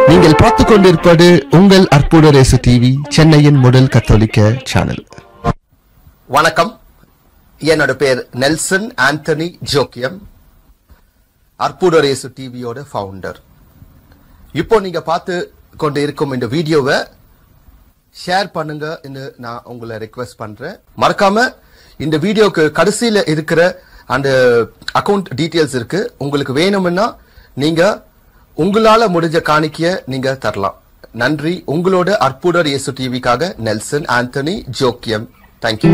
நீங்கள் பார்த்துக் கொண்டிருப்பது உங்கள் அற்புத ரேசு டிவி சென்னையின் முதல் கத்தோலிக்க சேனல் வணக்கம் என்னோட பேர் நெல்சன் ஆண்டனி ஜோக்கியம் அற்புதரேசு டிவியோட ஃபவுண்டர் இப்போ நீங்க பார்த்து கொண்டு இருக்கும் இந்த வீடியோவை ஷேர் பண்ணுங்க நான் உங்களை ரெக்வெஸ்ட் பண்றேன் மறக்காம இந்த வீடியோக்கு கடைசியில இருக்கிற அந்த அக்கவுண்ட் டீடைல்ஸ் இருக்கு உங்களுக்கு வேணும்னா நீங்க உங்களால முடிஞ்ச காணிக்கைய நீங்க தரலாம் நன்றி உங்களோட அற்புதர் இயேசு டிவிக்காக நெல்சன் ஆண்டனி ஜோக்கியம் thank you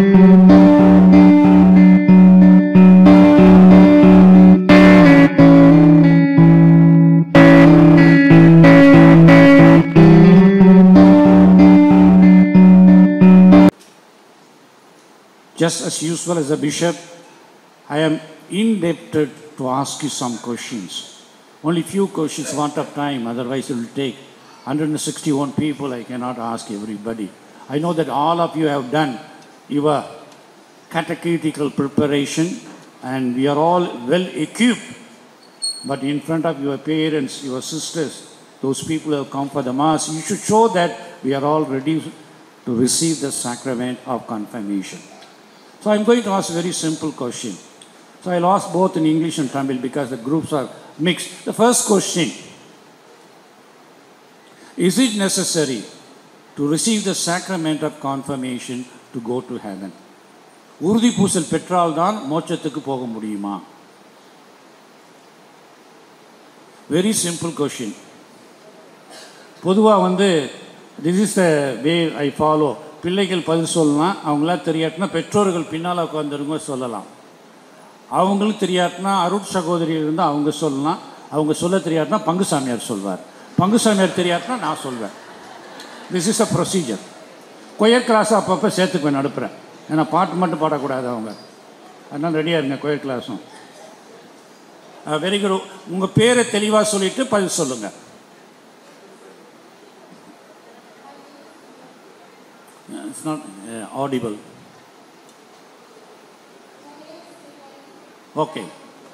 Just as usual as a bishop, I am indebted to ask you some questions. Only few questions, want of time, otherwise it will take 161 people. I cannot ask everybody. I know that all of you have done your catechetical preparation and we are all well equipped. But in front of your parents, your sisters, those people who have come for the Mass, you should show that we are all ready to receive the sacrament of confirmation. So I'm going to ask a very simple question. So I'll ask both in English and Tamil because the groups are mixed. The first question Is it necessary to receive the sacrament of confirmation to go to heaven? உறுதி பூசல் பெற்றால்தான் மோட்சத்துக்கு போக முடியுமா very simple question பொதுவாக வந்து this is the way I follow பிள்ளைகள் பதில் சொல்லலாம் அவங்களாம் தெரியாட்டினா பெற்றோர்கள் பின்னால் உட்காந்துருங்க சொல்லலாம் அவங்களும் தெரியாட்டினா அருட் சகோதரி இருந்தால் அவங்க சொல்லலாம் அவங்க சொல்ல தெரியாட்டினா பங்கு சாமியார் சொல்வார் பங்கு சாமியார் தெரியாட்டினா நான் சொல்வேன் this is a procedure choir class அப்பப்போ சேர்த்துக்குவேன் அனுப்புகிறேன் ஏன்னா பாட்டு மட்டும் பாடக்கூடாது அவங்க அதனால் ரெடியாக இருங்க கொயர் கிளாஸும் வெரி குட் உங்கள் பேரை தெளிவாக சொல்லிவிட்டு பதில் சொல்லுங்கள் It's not uh, audible. Okay.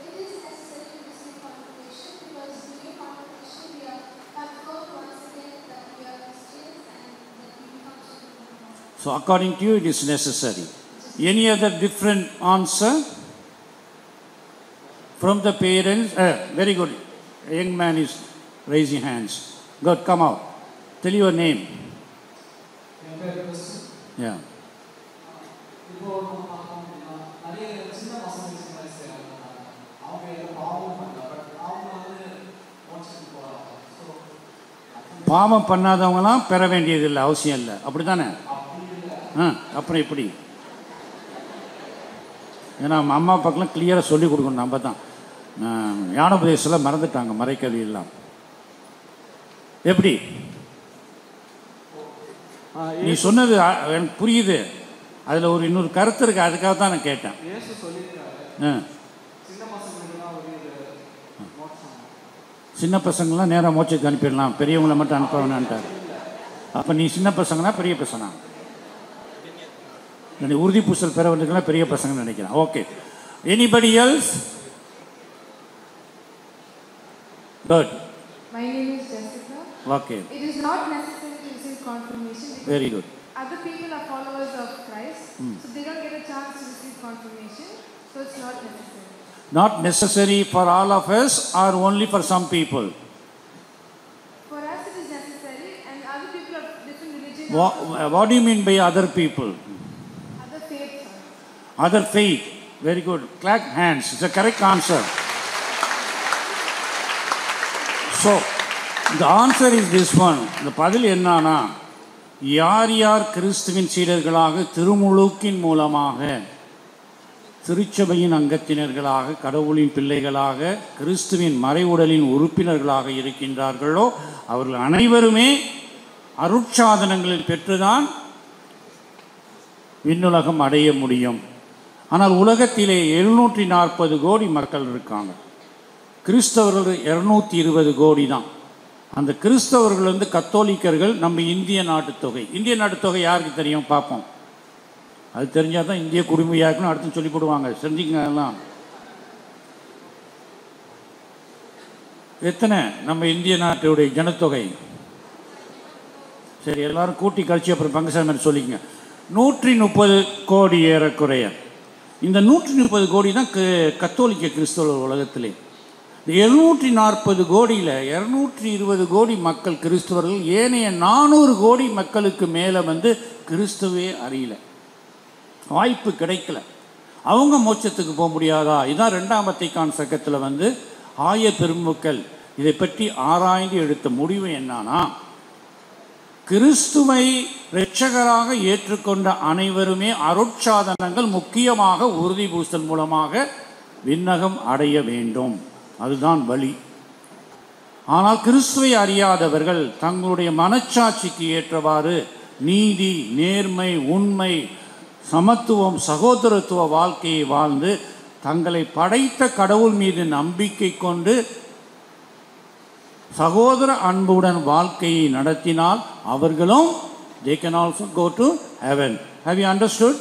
So according to you, it is necessary. Any other different answer from the parents? Uh, very good. A young man is raising hands. Good, come out. Tell your name. Yeah. இப்போ நம்ம பார்த்தோம் அப்படின்னா நிறைய சின்ன பசங்க சின்ன வயசுல இறந்தாங்க அவங்க ஏதோ பாவம் பண்ணல பட் அவங்க வந்து மோட்சத்துக்கு போறாங்க ஸோ பாவம் பண்ணாதவங்களாம் பெற வேண்டியதில்லை அவசியம் இல்லை அப்படி தானே ஆ அப்புறம் எப்படி ஏன்னா நம்ம அம்மா அப்பாக்கெல்லாம் கிளியராக சொல்லி கொடுக்கணும் நம்ம தான் ஞானோபதேசத்தில் மறந்துட்டாங்க மறைக்கல்வி எல்லாம் எப்படி நீ சொன்னது அ, எனக்கு புரியுது அதில் ஒரு இன்னொரு கருத்து இருக்குது அதுக்காக தான் நான் கேட்டேன் இயேசு சொல்லியிருக்காரு ஆ சின்ன பசங்களுக்குலாம் ஒரு இது மோட்சம் சின்ன பசங்களாம் நேராக மோட்சத்துக்கு அனுப்பிடலாம் பெரியவங்கள மட்டும் அனுப்ப வேணான்ட்டார் அப்போ நீ சின்ன பசங்களா பெரிய பசங்க நீ உறுதி பூசல் பெற வேண்டியதுலாம் பெரிய பசங்கன்னு நினைக்கிறேன் okay anybody else good My name is Jessica. Okay It is not necessary to receive confirmation because very good other people are followers of Christ, so they don't get a chance to receive confirmation, so it's not necessary. Not necessary for all of us or only for some people For us, it is necessary, and other people of different religion, what you mean by other people other faiths, are. Other faith. Very good. Clap hands. It's a correct answer. So, the answer is this one. இந்த பதில் என்னன்னா யார் யார் கிறிஸ்துவின் சீடர்களாக திருமுழுக்கின் மூலமாக திருச்சபையின் அங்கத்தினர்களாக கடவுளின் பிள்ளைகளாக கிறிஸ்துவின் மறைவுடலின் உறுப்பினர்களாக இருக்கின்றார்களோ அவர்கள் அனைவருமே அருட்சாதனங்களில் பெற்றுதான் விண்ணுலகம் அடைய முடியும் ஆனால் உலகத்திலே எழுநூற்றி நாற்பது கோடி மக்கள் இருக்காங்க கிறிஸ்தவர்கள் இரநூத்தி இருபது கோடி தான் அந்த கிறிஸ்தவர்கள் வந்து கத்தோலிக்கர்கள் நம்ம இந்திய நாட்டு தொகை இந்திய நாட்டு தொகை யாருக்கு தெரியும் பார்ப்போம் அது தெரிஞ்சால் தான் இந்திய குடிமையாக்கணும் அடுத்து சொல்லி போடுவாங்க செஞ்சுங்க எல்லாம் எத்தனை நம்ம இந்திய நாட்டுடைய ஜனத்தொகை சரி எல்லாரும் கூட்டி கழிச்சு அப்புறம் பங்குசாமி சொல்லிக்கங்க நூற்றி முப்பது கோடி ஏறக்குறைய இந்த நூற்றி முப்பது கோடி தான் க- கத்தோலிக்க கிறிஸ்தவ உலகத்திலே இந்த எழுநூற்றி நாற்பது கோடியில் இரநூற்றி இருபது கோடி மக்கள் கிறிஸ்தவர்கள் ஏனைய நானூறு கோடி மக்களுக்கு மேலே வந்து கிறிஸ்துவே அறியல வாய்ப்பு கிடைக்கல அவங்க மோட்சத்துக்கு போக முடியாதா இதான் ரெண்டாம் வத்திக்கான் சக்கத்தில் வந்து ஆய பெருமக்கள் இதை பற்றி ஆராய்ந்து எடுத்த முடிவு என்னன்னா கிறிஸ்துவை இரட்சகராக ஏற்றுக்கொண்ட அனைவருமே அருட்சாதனங்கள் முக்கியமாக உறுதி பூசல் மூலமாக விண்ணகம் அடைய வேண்டும் அதுதான் வழி ஆனால் கிறிஸ்துவை அறியாதவர்கள் தங்களுடைய மனச்சாட்சிக்கு ஏற்றவாறு நீதி நேர்மை உண்மை சமத்துவம் சகோதரத்துவ வாழ்க்கையை வாழ்ந்து தங்களை படைத்த கடவுள் மீது நம்பிக்கை கொண்டு சகோதர அன்புடன் வாழ்க்கையை நடத்தினால் அவர்களும் they can also go to heaven have you understood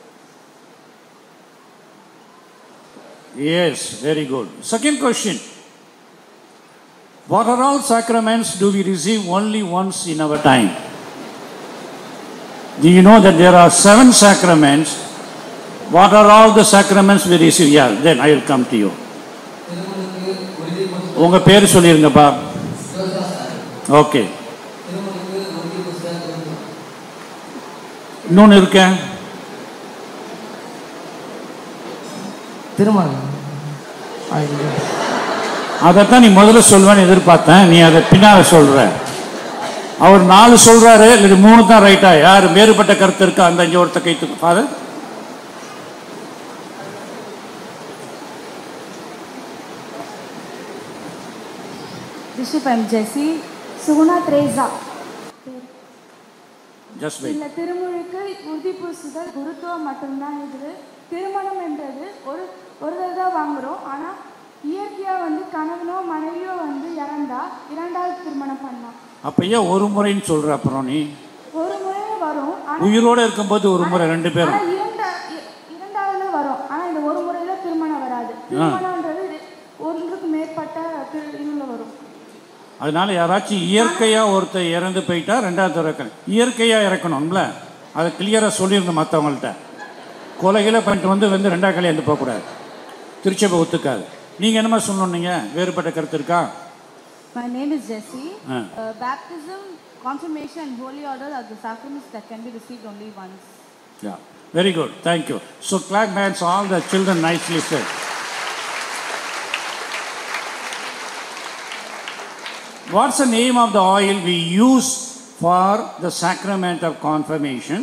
yes very good second question what are all sacraments do we receive only once in our time do you know that there are seven sacraments what are all the sacraments we receive yeah then i will come to you திருமணத்துக்கு உறுதி புஸ்தகம் உங்க பேர் சொல்லிருங்கப்பா okay திருமணத்துக்கு உறுதி புஸ்தகம் இன்னொன்று இருக்கேன் திருமணம் அதைத்தான் நீ முதல்ல சொல்வேன்னு எதிர்பார்த்தேன் நீ அதை பின்னால சொல்ற அவர் நாலு சொல்றாரு இல்லை மூணு தான் ரைட்டா யார் வேறுபட்ட கருத்து இருக்கா அந்த அஞ்சு ஒருத்த கைத்துக்கு father Bishop, I'm Jessie. Suguna Teresa. Just wait இந்த திருமுழுக்கு உறுதி பூசுதல் குருத்துவம் மட்டும்தான் இது திருமணம் என்றது ஒரு ஒரு தடவை தான் வாங்குறோம் ஆனால் இயற்கையாக வந்து கணவனோ மனைவியோ வந்து இறந்தா இரண்டாவது திருமணம் பண்ணலாம் அப்ப ஏன் ஒரு முறைன்னு சொல்ற அப்புறம் நீ ஒரு முறை வரும் ஆனால் உயிரோட இருக்கும்போது ஒரு முறை ரெண்டு பேரும் ஆனால் இரண்டா இ- இரண்டாவதுல வரும் ஆனால் இந்த ஒரு முறையில திருமணம் வராது திருமணம்ன்றது இது ஒன்றுக்கு மேற்பட்ட திரு இதுல வரும் அதனால யாராச்சும் இயற்கையா ஒருத்தர் இறந்து போயிட்டா ரெண்டாவது இறக்கணும் இயற்கையா இறக்கணும்ல அதை கிளியரா சொல்லியிருந்தோம் மற்றவங்கள்ட்ட கொலைகளை பண்ணிட்டு வந்து வந்து ரெண்டாவது கல்யாணம் போகக்கூடாது திருச்சபை ஒத்துக்காது நீங்க என்னமா சொல்லணுங்க வேறுபட்ட கருத்து இருக்கா My name is Jessie. Ah. Uh, baptism, confirmation, and holy order are the sacraments that can be received only once. Yeah, very good. Thank you. So clap hands, all the children nicely said. What's the name of the oil we use for the sacrament of confirmation?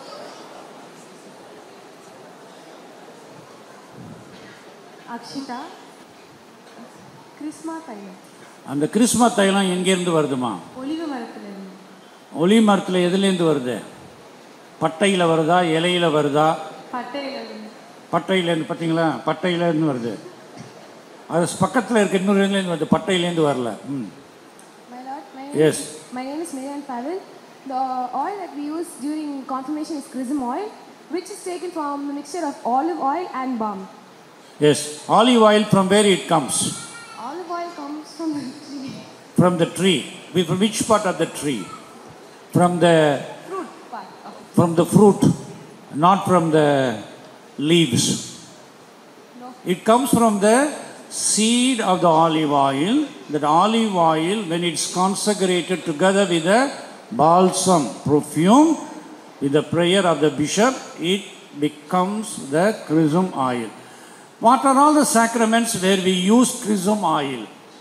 Akshita, கிறிஸ்மா தைலம் அந்த கிறிஸ்ம தைலம் எங்கேருந்து வருதுமா ஒலிவு மரத்திலிருந்து ஒலி மரத்தில் எதுலேருந்து வருது பட்டையில் வருதா இலையில வருதா பட்டையிலிருந்து பட்டையிலேருந்து பார்த்தீங்களா பட்டையிலேருந்து வருது அது பக்கத்தில் இருக்க இன்னொரு இதுலேருந்து வருது பட்டையிலேருந்து வரல ம் My Lord, my, Yes. my name is Marian Pavel. The oil that we use during confirmation is chrism oil, which is taken from the mixture of olive oil and balm. Yes, olive oil from where it comes? Olive oil comes from the tree. From the tree. With- From which part of the tree? From the fruit part of it. from the fruit, not from the leaves. No. It comes from the seed of the olive oil. That olive oil, when it's consecrated together with the balsam perfume, with the prayer of the bishop, it becomes the chrism oil. What are all the sacraments where we use chrism oil?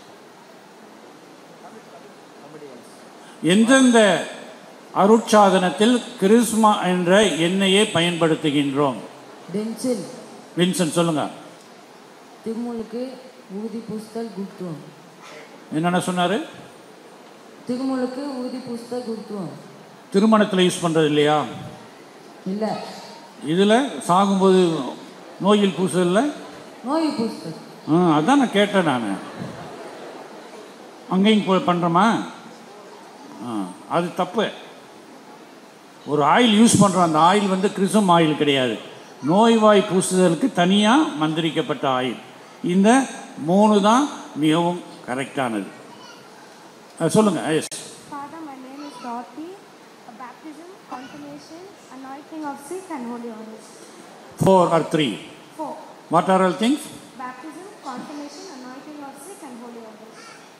எந்தெந்த அருட்சாதனத்தில் கிறிஸ்மா என்ற எண்ணெயை பயன்படுத்துகின்றோம் tensile Vinson சொல்லுங்க திருமுழுக்கு ஊதி பூசுதல் குருத்துவம் என்னென்ன சொன்னாரு திருமுழுக்கு ஊதி பூசுதல் குருத்துவம் திருமணத்தில் யூஸ் பண்றது இல்லையா இல்லை இதில் சாகும்போது நோயில் பூசல நோய் பூசுதல் ஆ அதான் நான் கேட்டேன் நான் அங்கேயும் போய் பண்ணுறோமா ஆ அது தப்பு ஒரு ஆயில் யூஸ் பண்ணுறோம் அந்த ஆயில் வந்து கிறிசம் ஆயில் கிடையாது நோய்வாய் பூசுதலுக்கு தனியாக மந்திரிக்கப்பட்ட ஆயில் இந்த மூணு தான் மிகவும் கரெக்டானது அஹ் சொல்லுங்க yes Father, my name is Dorothy. A baptism, confirmation, anointing of sick and holy orders. Four or three Four. What are all things Baptism, confirmation, anointing of sick and holy orders.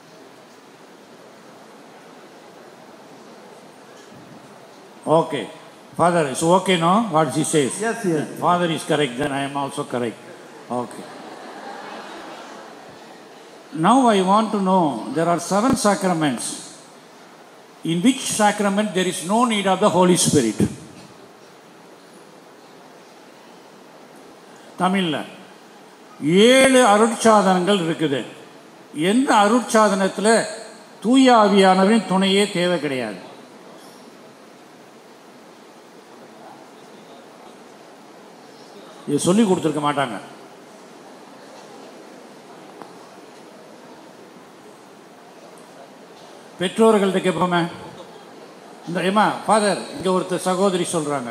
Okay. Father, is okay now? What he says? Yes, yes. Father is correct, then I am also correct. Okay. Now I want to know there are seven sacraments. In which sacrament there is no need of the Holy Spirit? தமிழில் ஏழு அருட்சாதனங்கள் இருக்குது எந்த அருட்சாதனத்தில் தூய ஆவியானவரின் துணையே தேவை கிடையாது இது சொல்லி கொடுத்துருக்க மாட்டாங்க பெற்றோர்கள்ட்ட கேட்போமே இந்த ஏமா ஃபாதர் இங்கே ஒருத்தர் சகோதரி சொல்கிறாங்க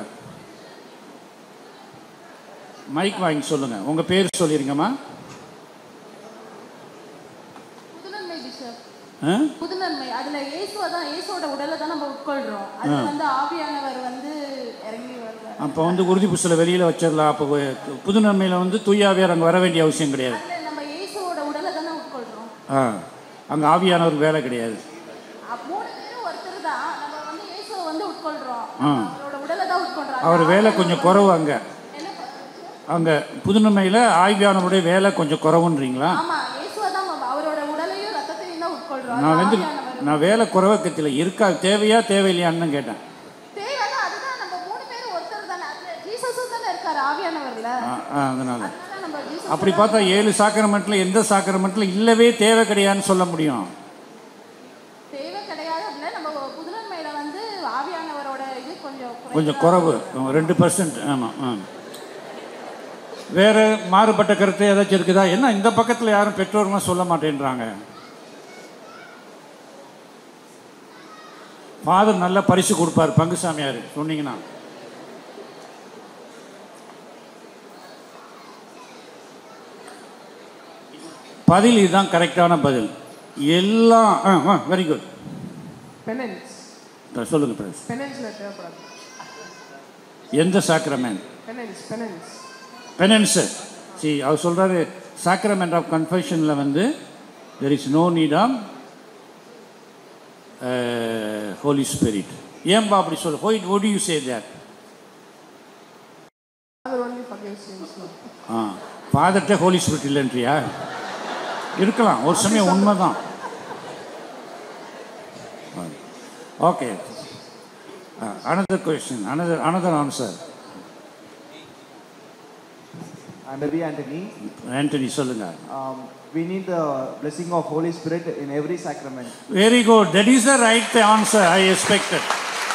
மைக் வாங்கி சொல்லுங்க உங்க பேர் சொல்லிருங்கம்மா புதுநன்மை பிஷப் ஆ? புதுநன்மை அதுல இயேசுவை தான் இயேசுவோட உடலை தான் நம்ம உட்கொள்றோம் அது வந்து ஆவியானவர் வந்து இறங்கி வருவார் அப்போ வந்து உறுதி புஸ்தில் வெளியில் வச்சிடலாம் அப்போ புது நன்மையில் வந்து தூயாவியார் அங்கே வர வேண்டிய அவசியம் கிடையாது அதுல நம்ம இயேசுவோட உடலை தானே உட்கொள்றோம் ஆ அங்கே ஆவியானவர் வேலை கிடையாது அப்~ மூணு பேரும் ஒருத்தர் தான் நம்ம வந்து இயேசுவை வந்து உட்கொள்றோம் ஆ. அவரோட உடலை தான் உட்கொள்றோம் அவர் வேலை கொஞ்சம் குறவு அங்கே என்ன பண்றது? அங்கே புதுநன்மையில் ஆவியானவருடைய வேலை கொஞ்சம் குறவுன்றீங்களா ஆமா இயேசுவை தான் நம்ம அவரோட உடலையும் ரத்தத்தையும் தான் உட்கொள்றோம் அது நான் வந்து ஆவியானவர் நான் வேலை குறவை கத்தில் இருக்கா தேவையா தேவையில்லையான்னு கேட்டேன் தேவைதான் அதுதான் நம்ம மூணு பேரும் ஒருத்தர் தானே அதுல ஜீசஸும் தானே இருக்காரு ஆவியானவர்ல ஆ ஆ, அதனால அதனால நம்ம ஜீசஸ் அப்படி பார்த்தா ஏழு சாக்கிரமெண்ட்டில் எந்த சாக்கிரமெண்ட்டில் இல்லவே தேவை கிடையாதுன்னு சொல்ல முடியும் தேவை கிடையாது அப்படின்னா நம்ம புதுநன்மையில வந்து ஆவியானவரோட இது கொஞ்சம் குறைவா கொஞ்சம் குறவு ரெண்டு பர்சன்ட் ஆமாம் ஆ வேற மாறுபட்ட கருத்து ஏதாச்சும் இருக்குதா என்ன இந்த பக்கத்தில் யாரும் பெற்றோர்லாம் சொல்ல மாட்டேன்றாங்க ஃபாதர் நல்ல பரிசு கொடுப்பார் பங்குசாமியார் சொன்னீங்கன்னா பதில் இதுதான் கரெக்டான பதில் எல்லாம் ஆ வெரி குட் penance சொல்லுங்க பிரஸ் penance-ல தேவைப்படாது எந்த சாக்ரமெண்ட் penance penance பெனன்ஸ் சி அவர் சொல்கிறாரு சாக்ரமெண்ட் ஆஃப் கன்ஃபெஷனில் வந்து there is no need of holy spirit ஏன்பா அப்படி சொல்ல ஹோய் ஒடி you say that Father only forgives sins no? ஆ ஃபாதர்கிட்ட ஹோலி ஸ்பிரிட் இல்லைன்றியா இருக்கலாம் ஒரு சமயம் உண்மை தான் okay another question another another answer I'm Ravi Anthony. Anthony சொல்லுங்க Um, we need the blessing of Holy Spirit in every sacrament. Very good. That is the right answer I expected.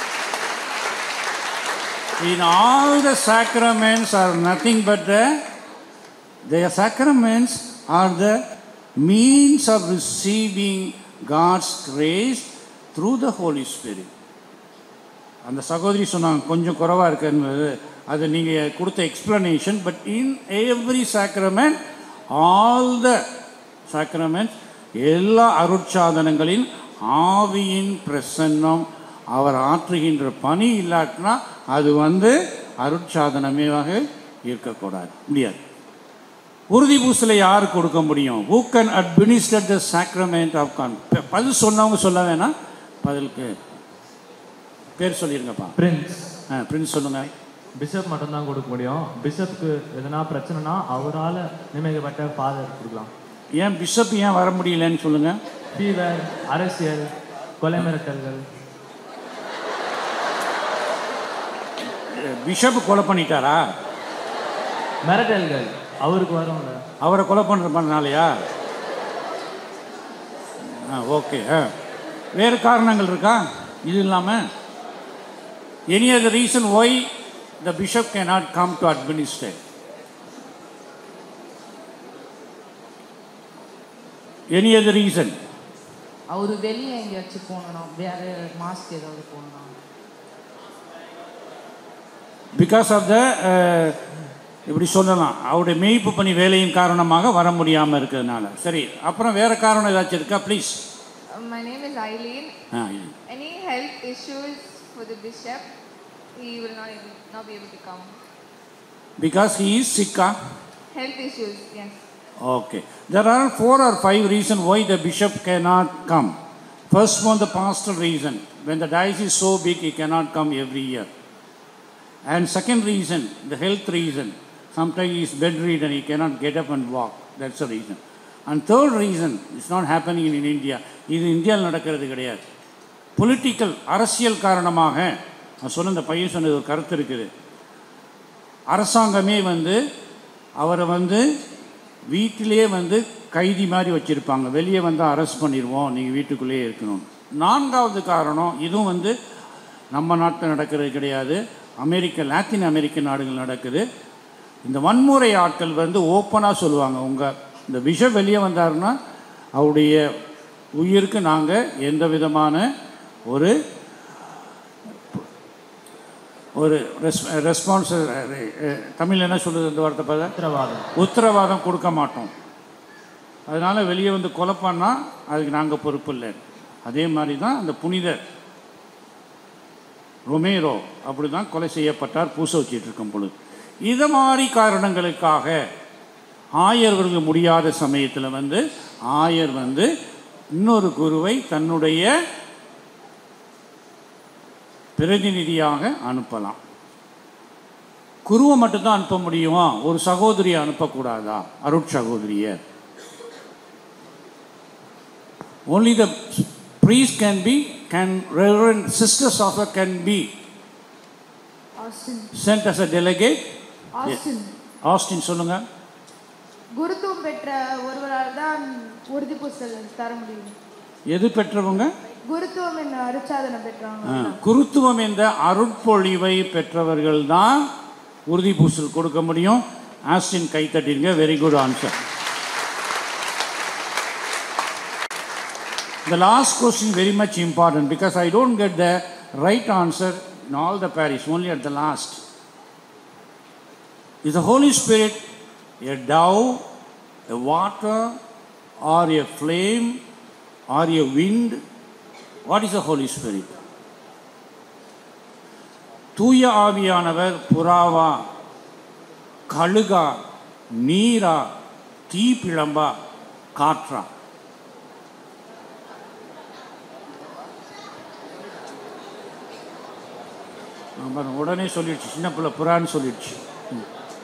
In all the sacraments are nothing but the the sacraments are the means of receiving God's grace through the Holy Spirit. அந்த சகோதரி சொன்னாங்க கொஞ்சம் குறைவாக இருக்குன்றது அது நீங்கள் கொடுத்த explanation but in every sacrament all the sacrament எல்லா அருட்சாதனங்களின் ஆவியின் பிரசன்னம் அவர் ஆற்றுகின்ற பணி இல்லாட்டினா அது வந்து அருட்சாதனமேவாக இருக்கக்கூடாது முடியாது உறுதி பூசலை யார் கொடுக்க முடியும் who can administer the sacrament of con பதில் சொன்னவங்க சொல்ல வேணாம் பதிலுக்கு பேர் சொல்லிருங்கப்பா பிரின்ஸ் ஆ பிரின்ஸ் சொல்லுங்க பிஷப் மட்டும்தான் கொடுக்க முடியும் பிஷப்புக்கு எதனா பிரச்சனைனா அவரால் நியமிக்கப்பட்ட ஃபாதர் கொடுக்கலாம் ஏன் பிஷப் ஏன் வர முடியலன்னு சொல்லுங்க ஃபீவர் அரசியல் கொலை மிரட்டல்கள் பிஷப் கொலை பண்ணிட்டாரா மிரட்டல்கள் அவருக்கு வரும்ல அவரை கொலை பண்ணுற பண்ணனாலையா ஆ ஓகே ஆ வேறு காரணங்கள் இருக்கா இது இல்லாமல் any other reason why the bishop can not come to administrate any other reason அவர் வெளியே எங்கேயாச்சும் போகணும் வேற மாஸ்க் ஏதாவது போடணும் பிகாஸ் ஆஃப் த இப்படி சொல்லலாம் அவருடைய மேய்ப்பு பணி வேலையின் காரணமாக வர முடியாமல் இருக்கிறதுனால சரி அப்புறம் வேற காரணம் ஏதாச்சும் இருக்கா please my name is Eileen. ஆ இது. Any health issues for the bishop? He will not able, not be able to come. Because he is sick, ah? Health issues, yes. Okay. There are four or five reasons why the bishop cannot come. First one, the pastoral reason. When the diocese is so big, he cannot come every year. And second reason, the health reason. Sometimes he is bedridden, he cannot get up and walk. That's the reason. And third reason, it's not happening in India. இது இந்தியாவில் நடக்கிறது கிடையாது political அரசியல் காரணமாக நான் சொன்ன இந்த பையன் சொன்னது ஒரு கருத்து இருக்குது அரசாங்கமே வந்து அவரை வந்து வீட்டிலே வந்து கைதி மாதிரி வச்சுருப்பாங்க வெளியே வந்து அரெஸ்ட் பண்ணிடுவோம் நீங்கள் வீட்டுக்குள்ளேயே இருக்கணும் நான்காவது காரணம் இதுவும் வந்து நம்ம நாட்டில் நடக்கிறது கிடையாது அமெரிக்க லாத்தின் அமெரிக்க நாடுகள் நடக்குது இந்த வன்முறை ஆட்கள் வந்து ஓப்பனாக சொல்லுவாங்க உங்கள் இந்த விஷம் வெளியே வந்தாருன்னா அவருடைய உயிருக்கு நாங்கள் எந்த விதமான ஒரு ஒரு ரெஸ் ரெஸ்பான்ஸ் தமிழ் என்ன சொல்லுது இந்த வார்த்தை பார்த்தா உத்தரவாதம் உத்தரவாதம் கொடுக்க மாட்டோம் அதனால் வெளியே வந்து கொலை பண்ணா அதுக்கு நாங்கள் பொறுப்பு இல்லை அதே மாதிரி தான் அந்த புனிதர் ரொமேரோ அப்படி தான் கொலை செய்யப்பட்டார் பூச வச்சிட்டு இருக்கும் பொழுது இது மாதிரி காரணங்களுக்காக ஆயர்களுக்கு முடியாத சமயத்தில் வந்து ஆயர் வந்து இன்னொரு குருவை தன்னுடைய பிரதிநிதியாக அனுப்பலாம் குருவை மட்டும்தான் அனுப்ப முடியுமா ஒரு சகோதரியை அனுப்பக்கூடாதா அருட் சகோதரியை only the priest can be can reverend sisters also can be Austin sent as a delegate Austin Austin சொல்லுங்க குருத்துவம் பெற்ற ஒருவரால் தான் உறுதி பூசல் தர முடியும் எது பெற்றவங்க குருத்துவம் என்ன அருட்சாதனம் பெற்றவங்க ஆ, குருத்துவம் என்ற அருட்பொழிவை பெற்றவர்கள் தான் உறுதி பூசல் கொடுக்க முடியும் ஆஸ்டின் கை தட்டிருங்க very good answer The last question very much important because I don't get the right answer in all the parish, only at the last. Is the Holy Spirit a dove, a water, or a flame, or a wind? What is the Holy Spirit? தூய ஆவியானவர் புறாவா கழுகா நீரா தீப்பிழம்பா காற்றா ஆ, பாருங்க, உடனே சொல்லிடுச்சு சின்ன பிள்ளை புறான்னு சொல்லிடுச்சு ம்.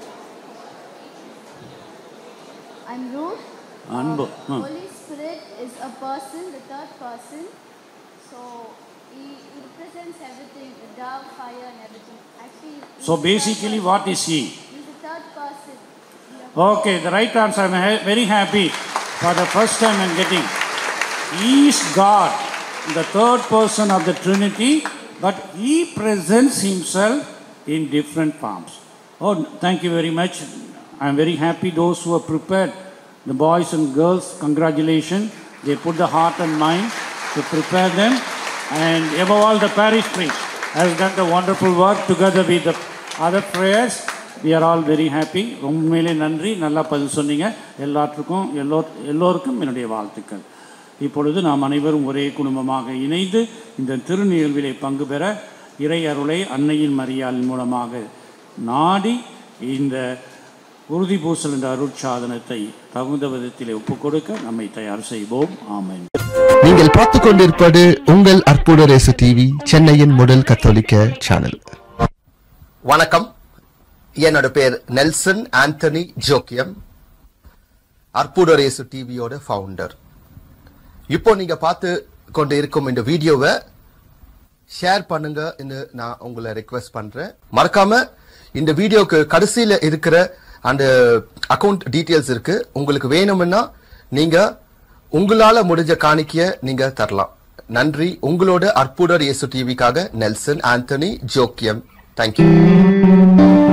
I'm Ruth. அன்பு ம். Holy Spirit is a person, the third person. So he, he represents everything, the dove, fire, and everything. Actually, he's So the third basically, person. what is he? He's the third person. Okay, the right answer. I'm ha- very happy for the first time I'm getting. He is God, the third person of the Trinity, but He presents Himself in different forms. Oh, thank you very much. I'm very happy those who are prepared, the boys and girls, congratulations. They put the heart and mind to prepare them. And above all, the parish priest has done the wonderful work together with the other prayers. We are all very happy. உண்மையிலே நன்றி நல்லா பதில் சொன்னீங்க எல்லாத்துக்கும் yellow எல்லோருக்கும் என்னுடைய வாழ்த்துக்கள் இப்பொழுது நாம் அனைவரும் ஒரே குடும்பமாக இணைந்து இந்த திருநிகழ்விலே பங்கு பெற இறை அருளை அன்னையின் மரியாளின் மூலமாக நாடி இந்த உறுதி பூசல் என்ற அருட்சாதனத்தை தகுந்த விதத்திலே ஒப்புக் கொடுக்க நம்மை தயார் செய்வோம் ஆமென் நீங்கள் பார்த்துக் கொண்டிருப்பது உங்கள் அற்புத ரேசு டிவி சென்னையின் முதல் கத்தோலிக்க சேனல் வணக்கம் என்னோட பேர் நெல்சன் ஆண்டனி ஜோக்கியம் அற்புதரேசு டிவியோட ஃபவுண்டர் இப்போ நீங்க பார்த்து கொண்டு இருக்கும் இந்த வீடியோவை ஷேர் பண்ணுங்க நான் உங்களை ரெக்வெஸ்ட் பண்றேன் மறக்காம இந்த வீடியோக்கு கடைசியில இருக்கிற அந்த அக்கவுண்ட் டீட்டெயில்ஸ் இருக்கு உங்களுக்கு வேணும்னா நீங்க உங்களால முடிஞ்ச காணிக்கைய நீங்க தரலாம் நன்றி உங்களோட அற்புதர் இயேசு டிவிக்காக நெல்சன் ஆண்டனி ஜோக்கியம் தேங்க்யூ